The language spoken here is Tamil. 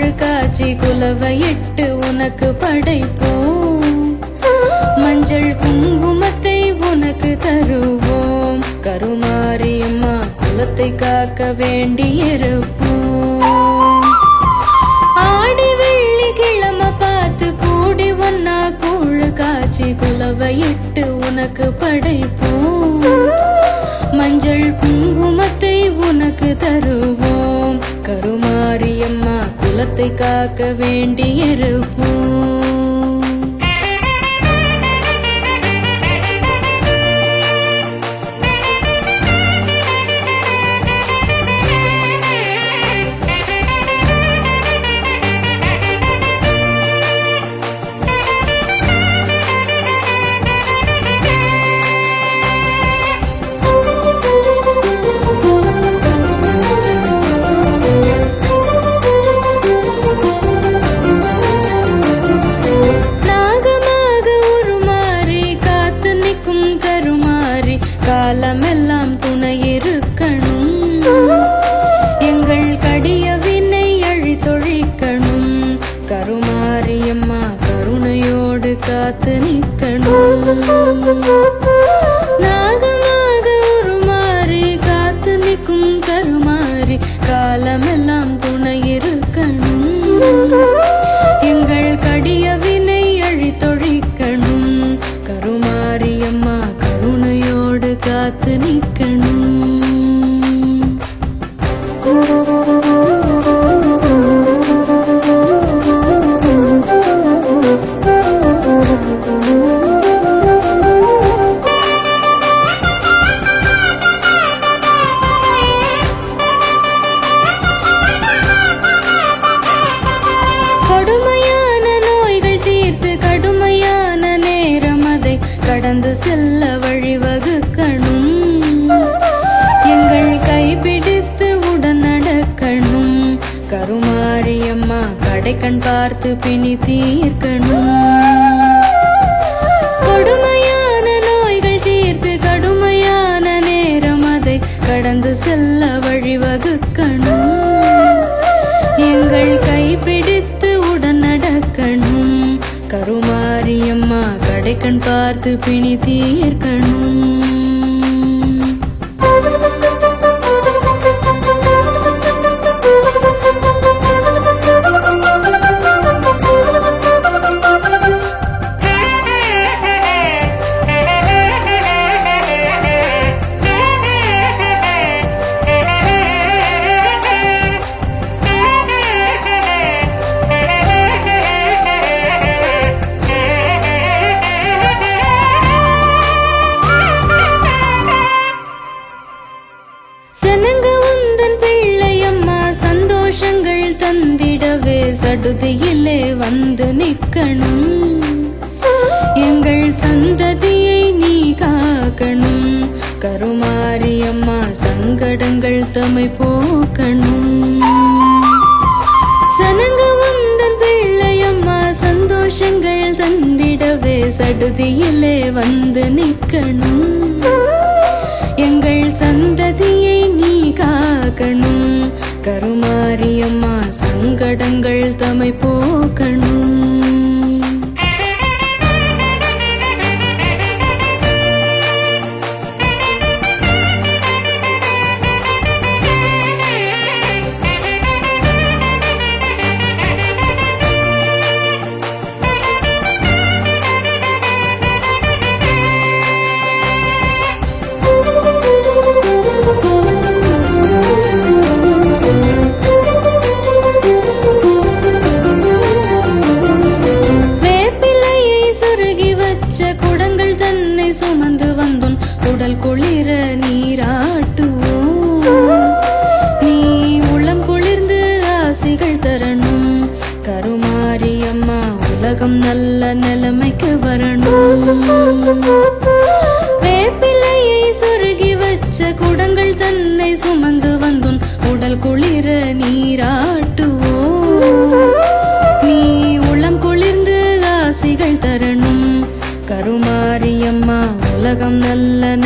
கூழு காய்ச்சி குலவையிட்டு உனக்கு படைப்போம் மஞ்சள் குங்குமத்தை உனக்கு தருவோம் கருமாரியம்மா குலத்தை காக்க வேண்டியிருப்போம் ஆடி வெள்ளி கிழமை பார்த்து கூடி ஒன்னா கூழு காய்ச்சி குலவையிட்டு உனக்கு படைப்போம் மஞ்சள் குங்குமத்தை உனக்கு தருவோம் கருமாரியம்மா குலத்தை காக்க வேண்டியிருப்போம் நாகமாக உருமாறி காத்து நிற்கும் கருமாறி காலமெல்லாம் துணை இருக்கணும் எங்கள் கடிய வினை அழித்தொழிக்கணும் கருமாரியம்மா கருணையோடு காத்து நிற்கணும் நாகமாக உருமாறி காத்து நிற்கும் கருமாறி காலமெல்லாம் துணை இருக்கணும் எங்கள் கடிய வினை அழித்தொழிக்கணும் கருமாரியம்மா கருணையோடு காத்து நிற்கணும் கொடுமையான நோய்கள் தீர்த்து கடுமையான நேரம் அதை கடந்து செல்ல வழிவகுக்கணும் எங்கள் கைப்பிடித்து உடன் நடக்கணும் கருமாரியம்மா கடைக்கண் பார்த்து பிணி தீர்க்கணும் கொடுமையான நோய்கள் தீர்த்து கடுமையான நேரம் அதை கடந்து செல்ல வழிவகுக்கணும் எங்கள் கைப்பிடித்து உடன் நடக்கணும் கருமாரியம்மா கடைக்கண் பார்த்து பிணி தீர்க்கணும் சனங்க உந்தன் பிள்ளையம்மா சந்தோஷங்கள் தந்திடவே சடுதியிலே வந்து நிற்கணும் எங்கள் சந்ததியை நீ காக்கணும் கருமாரியம்மா சங்கடங்கள் தமை போக்கணும் சனங்க உந்தன் பிள்ளையம்மா சந்தோஷங்கள் தந்திடவே சடுதியிலே வந்து நிற்கணும் எங்கள் சந்ததியை நீ காக்கணும் கருமாரியம்மா சங்கடங்கள் தமை போக்கணும் வேப்பிலையை சொருகி வச்ச குடங்கள் தன்னை சுமந்து வந்தோன் உடல் குளிர நீராட்டுவோம் நீ உளம் குளிர்ந்து ஆசிகள் தரணும் கருமாரியம்மா உலகம் நல்ல நிலைமைக்கு வரணும் வேப்பிலையை சொருகி வச்ச குடங்கள் தன்னை சுமந்து வந்தோன் உடல் குளிர நீராட்டுவோம் நீ உளம் குளிர்ந்து ஆசிகள் தரணும் கருமாரியம்மா உலகம் நல்ல